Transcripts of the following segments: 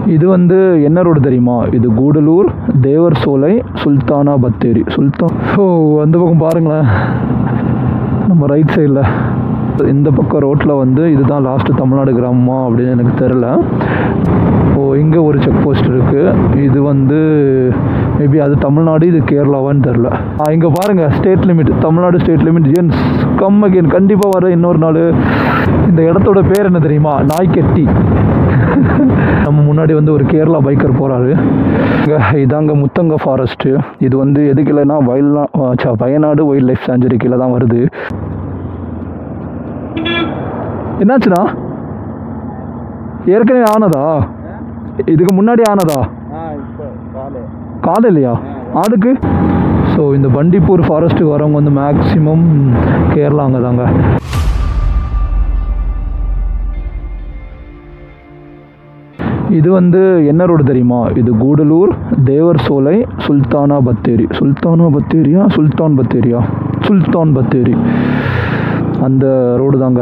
இது வந்து என்ன ரோடு தெரியுமா இது கூடலூர் தேவர் சோலை சுல்தானா பத்தேரி சுல்தான் ஓ அந்த பக்கம் பாருங்களேன் நம்ம ரைட் சைடில் இந்த பக்கம் ரோட்டில் வந்து இதுதான் லாஸ்ட்டு தமிழ்நாடு கிராமமா அப்படின்னு எனக்கு தெரில ஓ இங்கே ஒரு செக் போஸ்ட் இருக்குது இது வந்து மேபி அது தமிழ்நாடு இது கேரளாவான்னு தெரில இங்கே பாருங்கள் state limit Tamil Nadu state limit gents come again கண்டிப்பாக வர இன்னொரு நாள் இந்த இடத்தோட பேர் என்ன தெரியுமா நாய்க்கட்டி நம்ம முன்னாடி வந்து ஒரு கேரளா பைக்கர் போகிறாரு இங்கே இதாங்க முத்தங்க ஃபாரஸ்ட்டு இது வந்து எதுக்கு இல்லைன்னா வயல்நா ச்ச, வயநாடு வைல்ட் லைஃப் சாஞ்சுரி கீழே தான் வருது என்னாச்சுண்ணா ஏற்கனவே ஆனதா இதுக்கு முன்னாடி ஆனதா காலையிலையா அதுக்கு ஸோ இந்த பண்டிப்பூர் ஃபாரஸ்ட்டுக்கு வரவங்க வந்து மேக்ஸிமம் கேரளாங்க தாங்க இது வந்து என்ன ரோடு தெரியுமா இது கூடலூர் தேவர் சோலை சுல்தானா பத்தேரி சுல்தானா பத்தேரியா சுல்தான் பத்தேரியா சுல்தான் பத்தேரி அந்த ரோடு தாங்க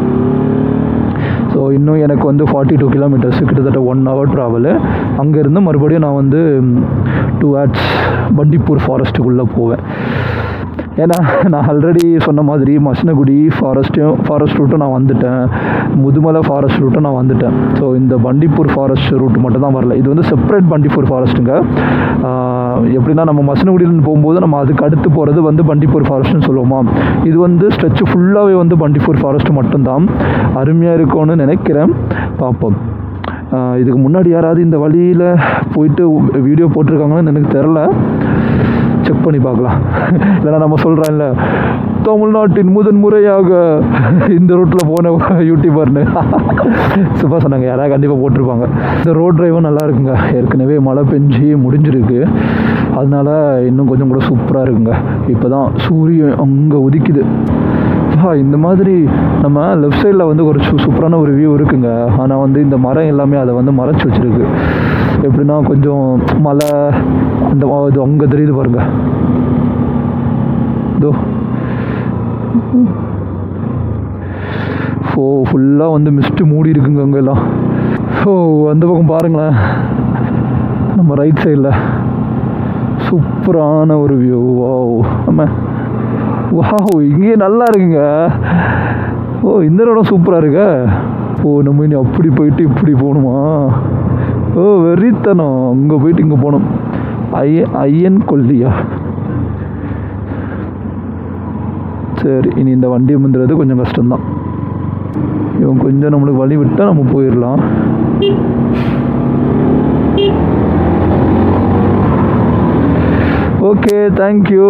ஸோ இன்னும் எனக்கு வந்து ஃபார்ட்டி டூ கிலோமீட்டர்ஸ் கிட்டத்தட்ட ஒன் ஹவர் ட்ராவலு அங்கேருந்து மறுபடியும் நான் வந்து டூ ஹவர்ஸ் பண்டிப்பூர் ஃபாரஸ்ட்டுக்குள்ளே போவேன் ஏன்னா நான் ஆல்ரெடி சொன்ன மாதிரி மசனகுடி ஃபாரஸ்ட்டும் ஃபாரஸ்ட் ரூட்டும் நான் வந்துட்டேன் முதுமலை ஃபாரஸ்ட் ரூட்டும் நான் வந்துட்டேன் ஸோ இந்த பண்டிப்பூர் ஃபாரஸ்ட் ரூட் மட்டும் தான் வரல இது வந்து செப்பரேட் பண்டிப்பூர் ஃபாரஸ்ட்டுங்க ஆஹ் எப்படின்னா நம்ம மசனகுடியிலேருந்து போகும்போது நம்ம அதுக்கு அடுத்து போகிறது வந்து பண்டிப்பூர் ஃபாரஸ்ட்னு சொல்லுவோமா இது வந்து ஸ்ட்ரெச் ஃபுல்லாகவே வந்து பண்டிப்பூர் ஃபாரஸ்ட் மட்டும்தான் அருமையாக இருக்கும்னு நினைக்கிறேன் பார்ப்போம் ஆஹ் இதுக்கு முன்னாடி யாராவது இந்த வழியில் போயிட்டு வீடியோ போட்டிருக்காங்கன்னு எனக்கு தெரில செக் பண்ணி பார்க்கலாம் இல்லைன்னா நம்ம சொல்கிறேன்ல தமிழ்நாட்டின் முதன் முறையாக இந்த ரூட்டில் போன யூடியூபர்னு சும்மா சொன்னாங்க யாராவது கண்டிப்பாக போட்டிருப்பாங்க இந்த ரோட் டிரைவும் நல்லா இருக்குங்க ஏற்கனவே மழை பெஞ்சு முடிஞ்சிருக்கு அதனால இன்னும் கொஞ்சம் கூட சூப்பராக இருக்குங்க இப்போ தான் சூரியன் அங்கே உதிக்குது ஆ, இந்த மாதிரி நம்ம லெஃப்ட் சைடில் வந்து ஒரு சூ- சூப்பரான ஒரு வியூ இருக்குங்க ஆனால் வந்து இந்த மரம் எல்லாமே அதை வந்து மறைச்சி வச்சிருக்கு எப்படின்னா கொஞ்சம் மலை அந்த ம- இது அங்கே தெரியுது பாருங்க இதோ ஓ ஃபுல்லாக வந்து மிஸ்ட்டு மூடி இருக்குங்க அங்கெல்லாம் ஓ அந்த பக்கம் பாருங்களேன் நம்ம ரைட் சைடில் சூப்பரான ஒரு வியூ வாவ் நம்ம வாவ் இங்கே நல்லா இருக்குங்க ஓ இந்த இடம் சூப்பராக இருக்க ஓ நம்ம இனி அப்படி போயிட்டு இப்படி போகணுமா ஓ வெறித்தனம் அங்கே போயிட்டு இங்கே போகணும் ஐய ஐயன் கொல்லியா சரி இனி இந்த வண்டி முந்துறது கொஞ்சம் கஷ்டம்தான் இவன் கொஞ்சம் நம்மளுக்கு வழி விட்டால் நம்ம போயிடலாம் ஓகே தேங்க்யூ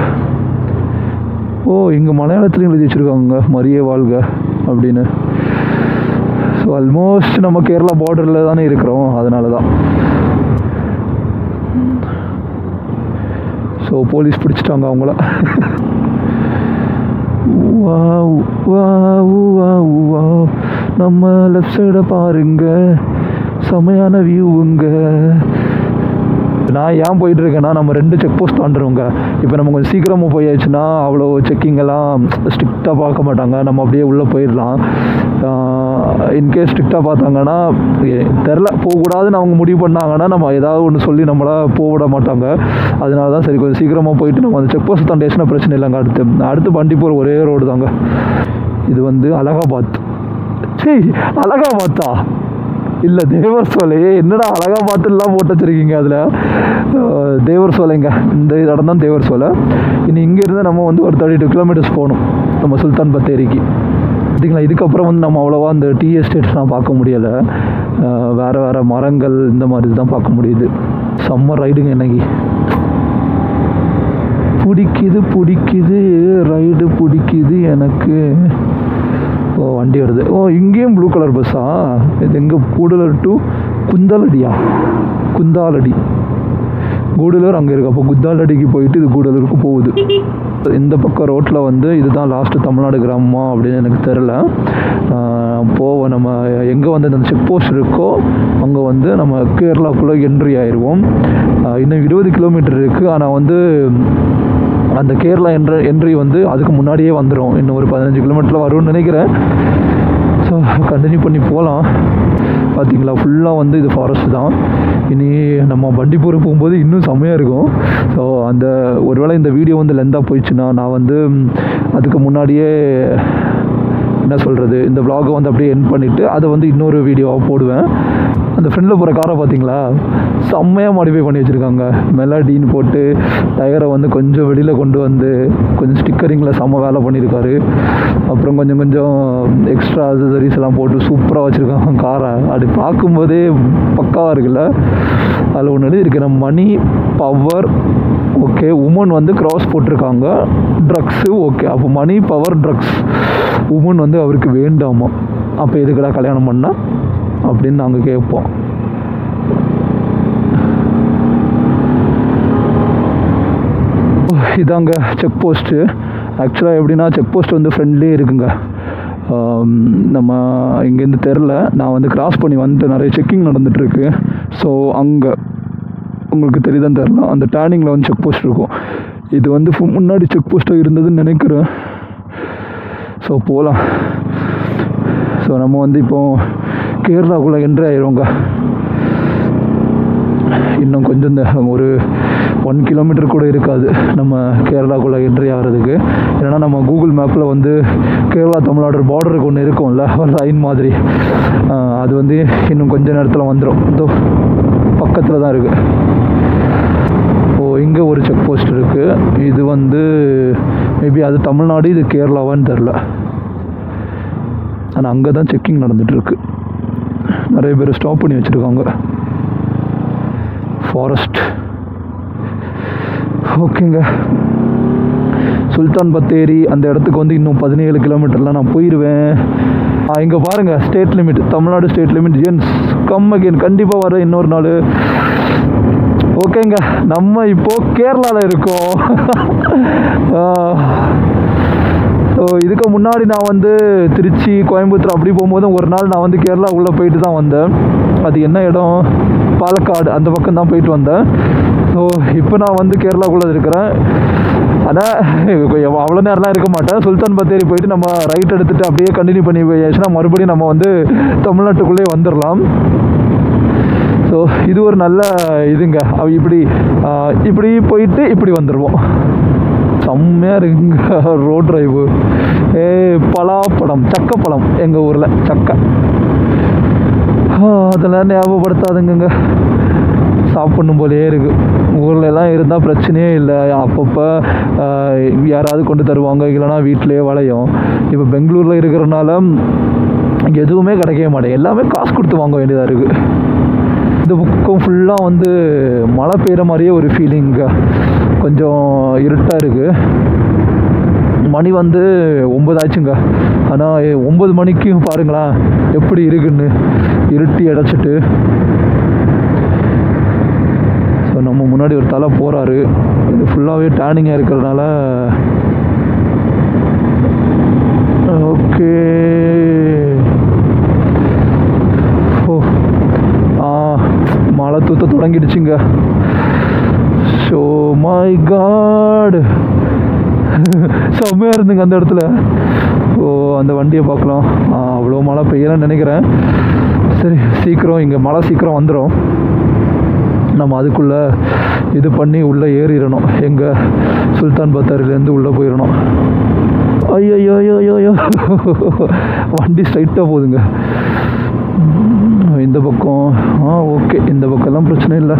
ஓ இங்கே மலையாளத்துலையும் எழுதி வச்சுருக்காங்க மரியே வாழ்க அப்படின்னு ஸோ ஆல்மோஸ்ட் நம்ம கேரளா பார்டரில் தானே இருக்கிறோம் அதனால தான் ஸோ போலீஸ் பிடிச்சிட்டாங்க அவங்கள வாவ் வாவ் வாவ் வாவ் நம்ம லெஃப்ட் சைடை பாருங்க செமையான வியூவுங்க நான் ஏன் போயிட்டு இருக்கேன்னா நம்ம ரெண்டு செக் போஸ்ட் தாண்டுறோங்க இப்போ நம்ம கொஞ்சம் சீக்கிரமாக போயாச்சுன்னா அவ்வளோ செக்கிங் எல்லாம் ஸ்ட்ரிக்டாக பார்க்க மாட்டாங்க நம்ம அப்படியே உள்ளே போயிடலாம் இன்கேஸ் ஸ்ட்ரிக்டாக பார்த்தாங்கன்னா எ- தெரில போகக்கூடாதுன்னு அவங்க முடிவு பண்ணாங்கன்னா நம்ம ஏதாவது ஒன்று சொல்லி நம்மளை போக விட மாட்டாங்க அதனால தான் சரி கொஞ்சம் சீக்கிரமாக போயிட்டு நம்ம அந்த செக் போஸ்ட் தாண்டியாச்சுன்னா பிரச்சனை இல்லைங்க அடுத்து அடுத்து பண்டிப்பூர் ஒரே ரோடு தாங்க இது வந்து அலகாபாத் சே அலகாபாத்தா இல்லை தேவர் சோலை என்னடா அழகா பார்த்துலாம் போட்டு வச்சிருக்கீங்க அதில் தேவர் சோலைங்க இந்த இடம் தான் தேவர் சோலை இனி இங்கேருந்து நம்ம வந்து ஒரு தேர்ட்டி டூ கிலோமீட்டர்ஸ் போகணும் நம்ம சுல்தான் பத்தேரிக்கு பார்த்தீங்களா இதுக்கப்புறம் வந்து நம்ம அவ்வளோவா அந்த டீ எஸ்டேட்ஸ்லாம் பார்க்க முடியலை அஹ் வேற வேற மரங்கள் இந்த மாதிரி தான் பார்க்க முடியுது சம்மர் ரைடுங்க இன்னைக்கு பிடிக்குது பிடிக்குது ரைடு பிடிக்குது எனக்கு ஓ வண்டி வருது ஓ இங்கேயும் ப்ளூ கலர் பஸ்ஸா இது எங்கே கூடலூர் டு குந்தாலடியா குந்தாலடி கூடலூர் அங்கே இருக்கு அப்போ குத்தாலடிக்கு போயிட்டு இது கூடலூருக்கு போகுது இந்த பக்கம் ரோட்டில் வந்து இதுதான் லாஸ்ட்டு தமிழ்நாடு கிராமமா அப்படின்னு எனக்கு தெரில போவோம் நம்ம எங்கே வந்து அந்த செக் போஸ்ட் இருக்கோ அங்கே வந்து நம்ம கேரளாக்குள்ளே என்ட்ரி ஆயிடுவோம் ஆஹ் இன்னும் இருபது கிலோமீட்டர் இருக்குது ஆனால் வந்து அந்த கேரளா என்ற என்ட்ரி வந்து அதுக்கு முன்னாடியே வந்துடும் இன்னும் ஒரு பதினஞ்சு கிலோமீட்டரில் வரும்னு நினைக்கிறேன் ஸோ கண்டினியூ பண்ணி போகலாம் பார்த்தீங்களா ஃபுல்லாக வந்து இது ஃபாரஸ்ட் தான் இனி நம்ம பண்டிப்பூர் போகும்போது இன்னும் செம்மையாக இருக்கும் ஸோ அந்த ஒருவேளை இந்த வீடியோ வந்து லென்த்தாக போயிடுச்சுன்னா நான் வந்து ம், அதுக்கு முன்னாடியே என்ன சொல்கிறது இந்த vlog-அ வந்து அப்படியே என் பண்ணிவிட்டு அதை வந்து இன்னொரு வீடியோவாக போடுவேன் அந்த ஃப்ரெண்டில் போகிற காரை பார்த்தீங்களா செம்மையாக மாடிஃபை பண்ணி வச்சுருக்காங்க மெலடின்னு போட்டு டயரை வந்து கொஞ்சம் வெளியில் கொண்டு வந்து கொஞ்சம் ஸ்டிக்கரிங்கில் செம்ம வேலை பண்ணியிருக்காரு அப்புறம் கொஞ்சம் கொஞ்சம் எக்ஸ்ட்ரா அசசரிஸ் எல்லாம் போட்டு சூப்பராக வச்சுருக்காங்க காரை அப்படி பார்க்கும்போதே பக்காவாக இருக்குல்ல அதில் ஒன்று எழுதியிருக்கு நம்ம மணி பவர் ஓகே உமன் வந்து கிராஸ் போட்டிருக்காங்க ட்ரக்ஸு ஓகே அப்போ மணி பவர் ட்ரக்ஸ் உமன் வந்து அவருக்கு வேண்டாமா அப்போ எதுக்குடா கல்யாணம் பண்ணா அப்படின்னு நாங்கள் கேட்போம் இதாங்க செக் போஸ்ட்டு ஆக்சுவலாக எப்படின்னா செக் போஸ்ட் வந்து ஃப்ரெண்ட்லேயே இருக்குங்க ஆம், நம்ம இங்கேருந்து தெரில நான் வந்து கிராஸ் பண்ணி வந்துட்டு நிறைய செக்கிங் நடந்துகிட்ருக்கு ஸோ அங்கே உங்களுக்கு தெரியுதான்னு தெரில அந்த டேர்னிங்கில் வந்து செக் போஸ்ட் இருக்கும் இது வந்து ஃபு- முன்னாடி செக் போஸ்ட்டாக இருந்ததுன்னு நினைக்கிறேன் ஸோ போகலாம் ஸோ நம்ம வந்து இப்போ கேரளாக்குள்ளே என்ட்ரி ஆயிடுவோங்க இன்னும் கொஞ்சம் இந்த ஒரு ஒன் கிலோமீட்டர் கூட இருக்காது நம்ம கேரளாக்குள்ளே என்ட்ரி ஆகிறதுக்கு ஏன்னா நம்ம கூகுள் மேப்பில் வந்து கேரளா தமிழ்நாடு பார்டருக்கு ஒன்று இருக்கும்ல ஒரு லைன் மாதிரி ஆஹ் அது வந்து இன்னும் கொஞ்ச நேரத்தில் வந்துடும் இதோ பக்கத்தில் தான் இருக்குது ஓ இங்கே ஒரு செக் போஸ்ட் இருக்குது இது வந்து மேபி அது தமிழ்நாடு இது கேரளாவான்னு தெரில ஆனால் அங்கே தான் செக்கிங் நடந்துகிட்ருக்கு நிறைய பேர் ஸ்டாப் பண்ணி வச்சுருக்காங்க ஃபாரஸ்ட் ஓகேங்க சுல்தான் பத்தேரி அந்த இடத்துக்கு வந்து இன்னும் பதினேழு கிலோமீட்டர்லாம் நான் போயிடுவேன் இங்கே பாருங்கள் state limit Tamil Nadu state limit gents come again கண்டிப்பாக வர இன்னொரு நாள் ஓகேங்க நம்ம இப்போ கேரளாவில் இருக்கோம் ஸோ இதுக்கு முன்னாடி நான் வந்து திருச்சி கோயம்புத்தூர் அப்படி போகும்போது ஒரு நாள் நான் வந்து கேரளா உள்ளே போயிட்டு தான் வந்தேன் அது என்ன இடம் பாலக்காடு அந்த பக்கம் தான் போயிட்டு வந்தேன் ஸோ இப்போ நான் வந்து கேரளாக்குள்ளே இருக்கிறேன் ஆனால் அவ்வளோ நேரம்லாம் இருக்க மாட்டேன் சுல்தான் பத்தேரி போயிட்டு நம்ம ரைட் எடுத்துகிட்டு அப்படியே கண்டினியூ பண்ணி போயாச்சுன்னா மறுபடியும் நம்ம வந்து தமிழ்நாட்டுக்குள்ளே வந்துடலாம் ஸோ இது ஒரு நல்ல இதுங்க அவ இப்படி ஆ, இப்படி போயிட்டு இப்படி வந்துடுவோம் செம்மையாக இருக்குங்க ரோட் டிரைவு ஏ பலாப்பழம் சக்கப்பழம் எங்கள் ஊரில் சக்கை ஆ, அதெல்லாம் ஞாபகப்படுத்தாதுங்க சாப்பிடணும் போலயே இருக்கு ஊர்ல எல்லாம் இருந்தால் பிரச்சனையே இல்லை அப்பப்போ ஆ, யாராவது கொண்டு தருவாங்க இல்லைன்னா வீட்டிலேயே வளையும் இப்போ பெங்களூரில் இருக்கிறனால எதுவுமே கிடைக்கவே மாட்டேன் எல்லாமே காசு கொடுத்து வாங்க வேண்டியதாக இருக்குது இந்த புக்கம் ஃபுல்லாக வந்து மழை பெய்கிற மாதிரியே ஒரு ஃபீலிங்க கொஞ்சம் இருட்டாக இருக்குது மணி வந்து ஒம்பது ஆச்சுங்க ஆனால் ஒம்பது மணிக்கும் பாருங்களேன் எப்படி இருக்குன்னு இருட்டி அடைச்சிட்டு ஸோ நம்ம முன்னாடி ஒரு தலை போகிறாரு இது ஃபுல்லாகவே டேனிங்காக இருக்கிறதுனால ஓகே ஓ ஆ மழை தூத்த தொடங்கிடுச்சுங்க ஷோ மை காட் செம்மையாக இருந்துங்க அந்த இடத்துல ஓ அந்த வண்டியை பார்க்கலாம் ஆ, அவ்வளோ மழை பெய்யலன்னு நினைக்கிறேன் சரி சீக்கிரம் இங்கே மழை சீக்கிரம் வந்துடும் நம்ம அதுக்குள்ளே இது பண்ணி உள்ளே ஏறிடணும் எங்கே சுல்தான் பத்தாரிலேருந்து உள்ளே போயிடணும் ஐயோ ஐயோ ஐயோ ஐயோ வண்டி ஸ்ட்ரைட்டாக போகுதுங்க இந்த பக்கம் ஆ ஓகே இந்த பக்கம்லாம் பிரச்சனை இல்லை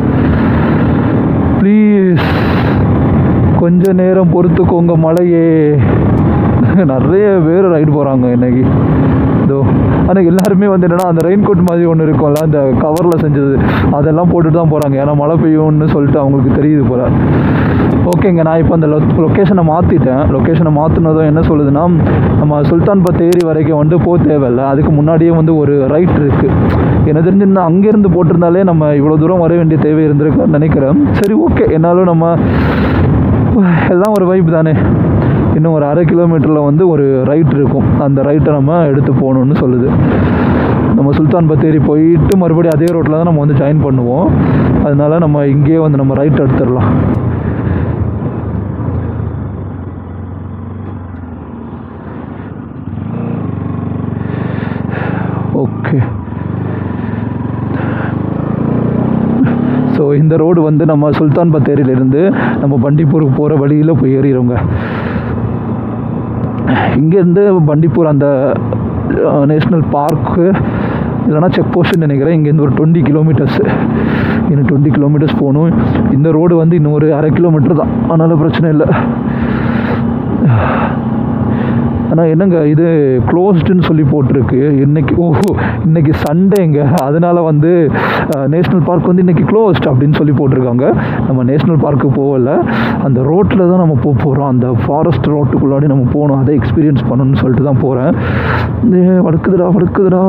ப்ளீஸ் கொஞ்ச நேரம் பொறுத்துக்கோங்க மழையே நிறைய பேர் ரைடு போகிறாங்க இன்னைக்கு இதோ ஆனால் எல்லாருமே வந்து என்னன்னா அந்த ரெயின் கோட் மாதிரி ஒன்று இருக்கும்ல அந்த கவரில் செஞ்சது அதெல்லாம் போட்டுட்டு தான் போகிறாங்க ஏன்னா மழை பெய்யும்னு சொல்லிட்டு அவங்களுக்கு தெரியுது போல ஓகேங்க நான் இப்போ அந்த லொக்கேஷனை மாற்றிட்டேன் லொக்கேஷனை மாற்றினதும் என்ன சொல்லுதுன்னா நம்ம சுல்தான் பத் ஏரி வரைக்கும் வந்து போக தேவையில்ல அதுக்கு முன்னாடியே வந்து ஒரு ரைட் இருக்குது எனக்கு தெரிஞ்சிருந்தா அங்கேருந்து போட்டிருந்தாலே நம்ம இவ்வளோ தூரம் வர வேண்டிய தேவை இருந்திருக்குன்னு நினைக்கிறேன் சரி ஓகே என்னாலும் நம்ம எல்லாம் ஒரு வைப் தானே இன்னும் ஒரு அரை கிலோமீட்டரில் வந்து ஒரு ரைட் இருக்கும் அந்த ரைட்டை நம்ம எடுத்து போகணுன்னு சொல்லுது நம்ம சுல்தான் பத்தேரி போயிட்டு மறுபடியும் அதே ரோட்டில் தான் நம்ம வந்து ஜாயின் பண்ணுவோம் அதனால நம்ம இங்கேயே வந்து நம்ம ரைட் எடுத்துடலாம் ஓகே ஸோ இந்த ரோடு வந்து நம்ம சுல்தான் பத்தேரியிலேருந்து நம்ம பண்டிப்பூருக்கு போகிற வழியில் போய் ஏறிடுவோங்க இங்கேருந்து பண்டிப்பூர் அந்த நேஷ்னல் பார்க்கு இல்லைனா செக் போஸ்ட்னு நினைக்கிறேன் இங்கேருந்து ஒரு டுவெண்ட்டி கிலோமீட்டர்ஸ் இன்னும் டுவெண்ட்டி கிலோமீட்டர்ஸ் போகணும் இந்த ரோடு வந்து இன்னும் ஒரு அரை கிலோமீட்டர் தான் அதனால் பிரச்சனை இல்லை ஆனால் என்னங்க இது க்ளோஸ்டுன்னு சொல்லி போட்டிருக்கு இன்னைக்கு ஓ இன்னைக்கு சண்டேங்க அதனால வந்து நேஷ்னல் பார்க் வந்து இன்னைக்கு க்ளோஸ்ட் அப்படின்னு சொல்லி போட்டிருக்காங்க நம்ம நேஷ்னல் பார்க்கு போகல அந்த ரோட்டில் தான் நம்ம போக போகிறோம் அந்த ஃபாரஸ்ட் ரோட்டுக்குள்ளாடி நம்ம போகணும் அதை எக்ஸ்பீரியன்ஸ் பண்ணணும்னு சொல்லிட்டு தான் போகிறேன் வடுக்குதுடா வடுக்குதுடா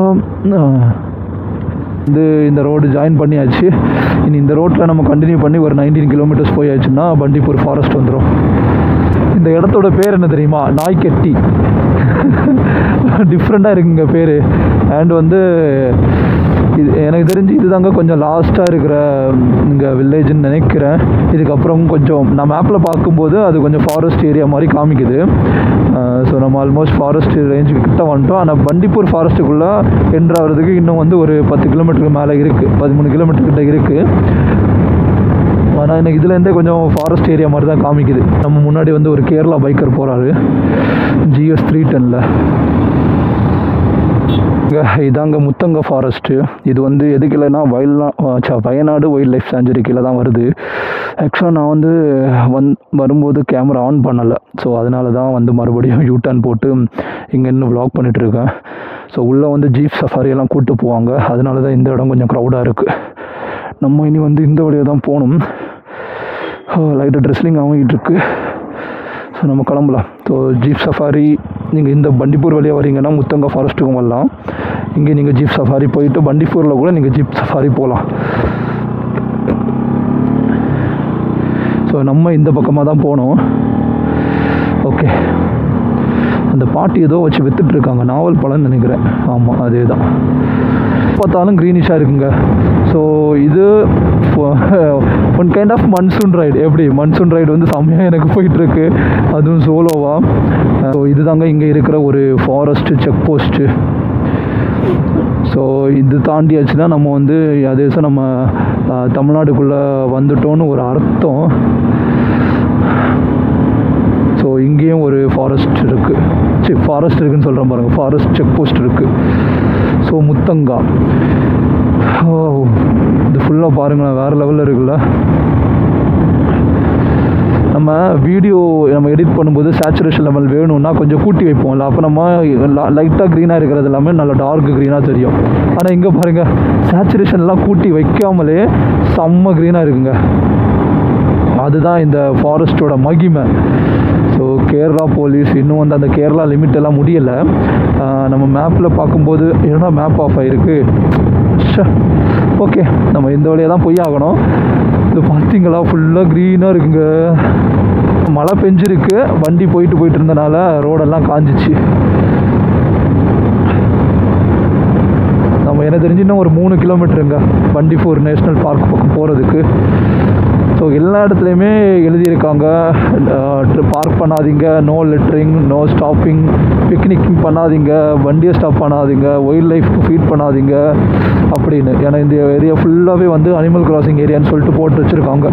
இது இந்த ரோடு ஜாயின் பண்ணியாச்சு இனி இந்த ரோட்டில் நம்ம கண்டினியூ பண்ணி ஒரு நைன்டீன் கிலோமீட்டர்ஸ் போயாச்சுன்னா பண்டிப்பூர் ஃபாரஸ்ட் வந்துடும் இந்த இடத்தோட பேர் என்ன தெரியுமா நாய்க்கட்டி டிஃப்ரெண்ட்டாக இருக்குங்க பேர் அண்ட் வந்து இது எனக்கு தெரிஞ்சு இதுதாங்க கொஞ்சம் லாஸ்ட்டாக இருக்கிற இங்கே வில்லேஜ்னு நினைக்கிறேன் இதுக்கப்புறம் கொஞ்சம் நான் மேப்பில் பார்க்கும்போது அது கொஞ்சம் ஃபாரஸ்ட் ஏரியா மாதிரி காமிக்குது ஸோ நம்ம ஆல்மோஸ்ட் ஃபாரஸ்ட் ரேஞ்சுக்கு கிட்ட வந்துட்டோம் ஆனால் பண்டிப்பூர் ஃபாரஸ்ட்டுக்குள்ளே என்ட்ராகிறதுக்கு இன்னும் வந்து ஒரு பத்து கிலோமீட்டருக்கு மேலே இருக்குது பதிமூணு கிலோமீட்டர் கிட்ட இருக்குது ஆனால் எனக்கு இதுலேருந்தே கொஞ்சம் ஃபாரஸ்ட் ஏரியா மாதிரி தான் காமிக்குது நம்ம முன்னாடி வந்து ஒரு கேரளா பைக்கர் போகிறாரு ஜிஎஸ் த்ரீ டெனில் இதாங்க முத்தங்க ஃபாரஸ்ட்டு இது வந்து எதுக்கு இல்லைன்னா வயல்நா வயநாடு வைல்ட் லைஃப் சேஞ்சுரி கீழே தான் வருது ஆக்சுவலாக நான் வந்து வந் வரும்போது கேமரா ஆன் பண்ணலை ஸோ அதனால தான் வந்து மறுபடியும் யூ டர்ன் போட்டு இங்கே இன்னும் வ்ளாக் பண்ணிகிட்ருக்கேன் ஸோ உள்ளே வந்து ஜீப் சஃபாரி எல்லாம் கூப்பிட்டு போவாங்க அதனால தான் இந்த இடம் கொஞ்சம் க்ரௌடாக இருக்குது நம்ம இனி வந்து இந்த வழியாக தான் போகணும் லைட்டாக ட்ரெஸ்லிங் ஆகிட்டு இருக்கு ஸோ நம்ம கிளம்பலாம் ஸோ ஜீப் சஃபாரி நீங்கள் இந்த பண்டிப்பூர் வழியாக வரீங்கன்னா முத்தங்க ஃபாரஸ்ட்டுக்கும் வரலாம் இங்கே நீங்கள் ஜீப் சஃபாரி போயிட்டு பண்டிப்பூரில் கூட நீங்கள் ஜீப் சஃபாரி போகலாம் ஸோ நம்ம இந்த பக்கமாக தான் போனோம் ஓகே அந்த பாட்டி ஏதோ வச்சு வித்துட்டு இருக்காங்க நாவல் பழம்னு நினைக்கிறேன் ஆமாம் அதே தான் பார்த்தாலும் க்ரீனிஷாக இருக்குங்க ஸோ இது one kind of monsoon ride எப்படி மன்சூன் ரைடு வந்து செம்மையாக எனக்கு போயிட்டுருக்கு அதுவும் சோலோவா ஸோ இதுதாங்க இங்கே இருக்கிற ஒரு ஃபாரஸ்ட்டு செக் போஸ்ட்டு ஸோ இது தாண்டியாச்சுன்னா நம்ம வந்து அதேசம் நம்ம அஹ், தமிழ்நாடுக்குள்ளே வந்துட்டோன்னு ஒரு அர்த்தம் ஸோ இங்கேயும் ஒரு ஃபாரஸ்ட் இருக்குது சரி ஃபாரஸ்ட் இருக்குன்னு சொல்கிறேன் பாருங்கள் ஃபாரஸ்ட் செக் போஸ்ட் இருக்குது ஸோ முத்தங்கா ஓ இது ஃபுல்லாக பாருங்களேன் வேறு லெவலில் இருக்குல்ல நம்ம வீடியோ நம்ம எடிட் பண்ணும்போது சேச்சுரேஷன் லெவல் வேணும்னா கொஞ்சம் கூட்டி வைப்போம்ல அப்போ நம்ம லைட்டாக க்ரீனாக இருக்கிறது எல்லாமே நல்லா டார்க் க்ரீனாக தெரியும் ஆனால் இங்கே பாருங்கள் சேச்சுரேஷன்லாம் கூட்டி வைக்காமலே செம்ம க்ரீனாக இருக்குங்க அதுதான் இந்த ஃபாரஸ்ட்டோட மகிமை ஸோ கேரளா போலீஸ் இன்னும் வந்து அந்த கேரளா லிமிட் எல்லாம் முடியலை ஆஹ் நம்ம மேப்பில் பார்க்கும்போது என்னடா மேப் ஆஃப் ஆகிருக்கு ஓகே நம்ம இந்த வழியாக தான் போய் ஆகணும் இது பார்த்தீங்களா ஃபுல்லாக க்ரீனாக இருக்குங்க மழை பெஞ்சிருக்கு வண்டி போயிட்டு போயிட்டு இருந்தனால ரோடெல்லாம் காஞ்சிச்சு நம்ம எனக்கு தெரிஞ்சு இன்னும் ஒரு மூணு கிலோமீட்டருங்க பண்டிப்பூர் நேஷ்னல் பார்க் பக்கம் போகிறதுக்கு ஸோ எல்லா இடத்துலையுமே எழுதியிருக்காங்க பார்க் பண்ணாதீங்க no littering no stopping picnicking பண்ணாதீங்க வண்டியை ஸ்டாப் பண்ணாதீங்க வைல்ட் லைஃப்க்கு ஃபீட் பண்ணாதீங்க அப்படின்னு ஏன்னா இந்த ஏரியா ஃபுல்லாகவே வந்து அனிமல் கிராசிங் ஏரியான்னு சொல்லிட்டு போட்டு வச்சுருக்காங்க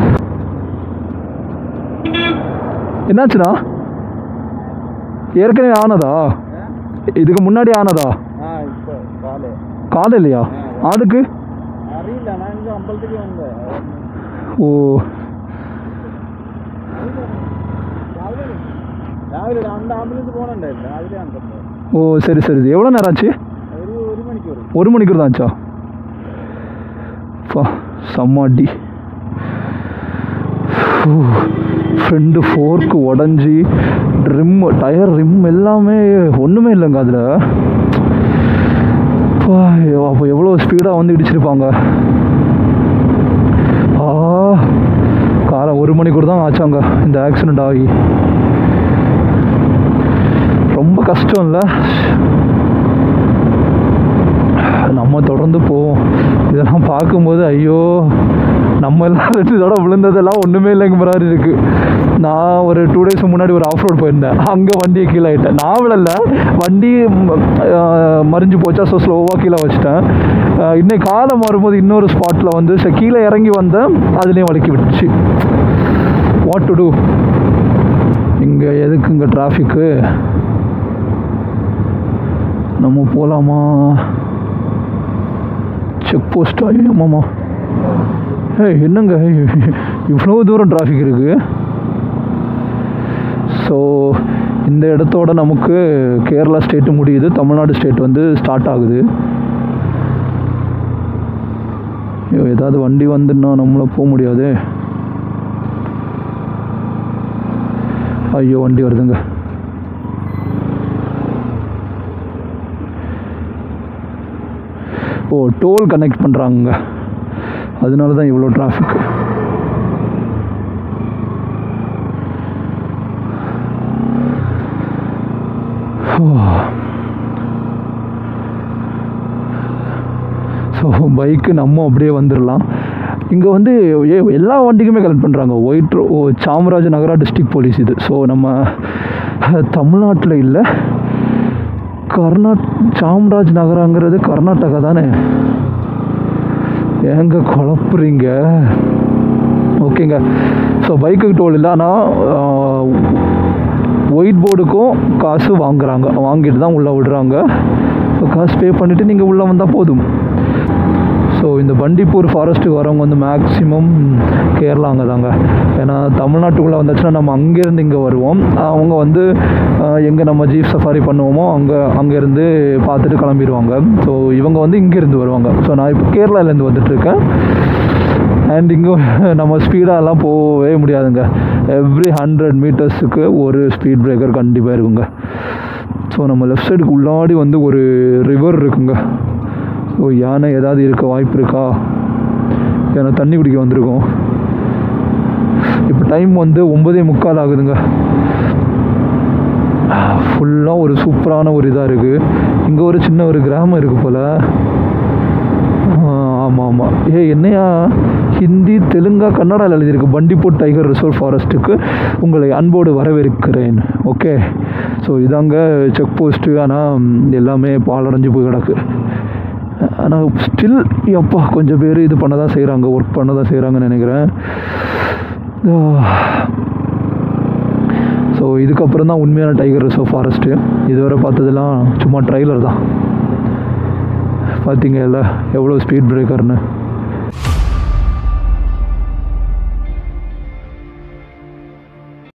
என்னாச்சுண்ணா ஏற்கனவே ஆனதா இதுக்கு முன்னாடி ஆனதா ஆ இப்போ காலை காலையிலையா ஆடுக்கு അറിയില്ല ഞാൻ ഇങ്ങ് അമ്പലത്തിലേക്ക് വന്നത് ஓ രാവിലെ രാവിലെ രണ്ട് ആംബുലൻസ് പോകണുണ്ടായിരുന്നു രാവിലെ കണ്ടത് ஓ சரி சரி இது எவ்வளோ நேரம் ஆச்சு ഒരു ഒരു മണിക്കൂർ ஒரு மணிக்கு தான் ஆச்சா பா செம்ம அடி ஃப்ரெண்டு ஃபோர்க்கு உடஞ்சி ரிம் டயர் ரிம் எல்லாமே ஒன்றுமே இல்லைங்க அதில் அப்போ எவ்வளோ ஸ்பீடாக வந்து இடிச்சிருப்பாங்க ஆ காலை ஒரு மணிக்கூட தான் ஆச்சாங்க இந்த ஆக்சிடெண்ட் ஆகி ரொம்ப கஷ்டம் இல்லை நம்ம தொடர்ந்து போவோம் இதெல்லாம் பார்க்கும்போது ஐயோ நம்ம எல்லாம் ரெண்டு தடவை விழுந்ததெல்லாம் ஒன்றுமே இல்லைங்க மாதிரி இருக்குது நான் ஒரு டூ டேஸ் முன்னாடி ஒரு ஆஃப் ரோட் போயிருந்தேன் அங்கே வண்டியை கீழே ஆகிட்டேன் நான் விழல வண்டி ம், ஆஹ், மறிஞ்சு போச்சா ஸோ ஸ்லோவாக கீழே வச்சுட்டேன் ஆஹ், இன்னைக்கு காலம் வரும்போது இன்னொரு ஸ்பாட்டில் வந்து சரி கீழே இறங்கி வந்தேன் அதுலேயும் வலிக்கி விட்டுச்சு வாட் டு டூ இங்கே எதுக்கு இங்கே டிராஃபிக்கு நம்ம போகலாமா செக் போஸ்ட் ஆமாம்மா ஏய் என்னங்க இவ்வளோ தூரம் டிராஃபிக் இருக்குது ஸோ இந்த இடத்தோட நமக்கு கேரளா ஸ்டேட்டு முடியுது தமிழ்நாடு ஸ்டேட் வந்து ஸ்டார்ட் ஆகுது ஐயோ ஏதாவது வண்டி வந்துன்னா நம்மள போக முடியாது ஐயோ வண்டி வருதுங்க ஓ டோல் கனெக்ட் பண்ணுறாங்க அதனால தான் இவ்வளோ டிராஃபிக் ஸோ பைக்கு நம்ம அப்படியே வந்துடலாம் இங்கே வந்து ஏ எல்லா வண்டிக்குமே கலெக்ட் பண்ணுறாங்க ஒயிட் ஓ சாமராஜ நகரா டிஸ்ட்ரிக்ட் போலீஸ் இது ஸோ நம்ம தமிழ்நாட்டில் இல்லை கர்நாட் சாம்ராஜ் நகராங்கிறது கர்நாடகா தானே ஏங்க குழப்புறீங்க ஓகேங்க ஸோ பைக்குக்கு டோல் இல்லை ஆனால் ஒயிட் போர்டுக்கும் காசு வாங்குறாங்க வாங்கிட்டு தான் உள்ளே விடுறாங்க ஸோ காசு பே பண்ணிவிட்டு நீங்கள் உள்ளே வந்தால் போதும் ஸோ இந்த பண்டிப்பூர் ஃபாரஸ்ட்டுக்கு வரவங்க வந்து மேக்ஸிமம் கேரளா அங்கே தாங்க ஏன்னா தமிழ்நாட்டுக்குள்ளே வந்துச்சுன்னா நம்ம அங்கேருந்து இங்கே வருவோம் அவங்க வந்து எங்கே நம்ம ஜீப் சஃபாரி பண்ணுவோமோ அங்கே அங்கேருந்து பார்த்துட்டு கிளம்பிடுவாங்க ஸோ இவங்க வந்து இங்கேருந்து வருவாங்க ஸோ நான் இப்போ கேரளாலேருந்து வந்துட்டுருக்கேன் அண்ட் இங்கே நம்ம ஸ்பீடாலாம் போகவே முடியாதுங்க எவ்ரி ஹண்ட்ரட் மீட்டர்ஸுக்கு ஒரு ஸ்பீட் பிரேக்கர் கண்டிப்பாக இருக்குங்க ஸோ நம்ம லெஃப்ட் சைடுக்கு உள்ளாடி வந்து ஒரு ரிவர் இருக்குங்க ஸோ யானை ஏதாவது இருக்க வாய்ப்பு இருக்கா ஏன்னா தண்ணி குடிக்க வந்திருக்கோம் இப்போ டைம் வந்து ஒம்பதே முக்கால் ஆகுதுங்க ஃபுல்லாக ஒரு சூப்பரான ஒரு இதாக இருக்குது இங்கே ஒரு சின்ன ஒரு கிராமம் இருக்குது போல் ஆமாம் ஆமாம் ஏ என்னையா ஹிந்தி தெலுங்கா கன்னடாவில் எழுதியிருக்கு பண்டிப்பூர் டைகர் ரிசர்வ் ஃபாரஸ்ட்டுக்கு உங்களை அன்போடு வரவேற்கிறேன் ஓகே ஸோ இதாங்க செக் போஸ்ட்டு ஆனால் எல்லாமே பாலடைஞ்சு போய் கிடக்கு ஆனால் ஸ்டில் எப்பா கொஞ்சம் பேர் இது பண்ண தான் செய்கிறாங்க ஒர்க் பண்ண தான் செய்கிறாங்கன்னு நினைக்கிறேன் ஸோ இதுக்கப்புறம் தான் உண்மையான டைகர் ரிசர்வ் ஃபாரஸ்ட்டு இதுவரை பார்த்ததெல்லாம் சும்மா ட்ரைலர் தான் பார்த்தீங்கல்ல எவ்வளோ ஸ்பீட் பிரேக்கர்னு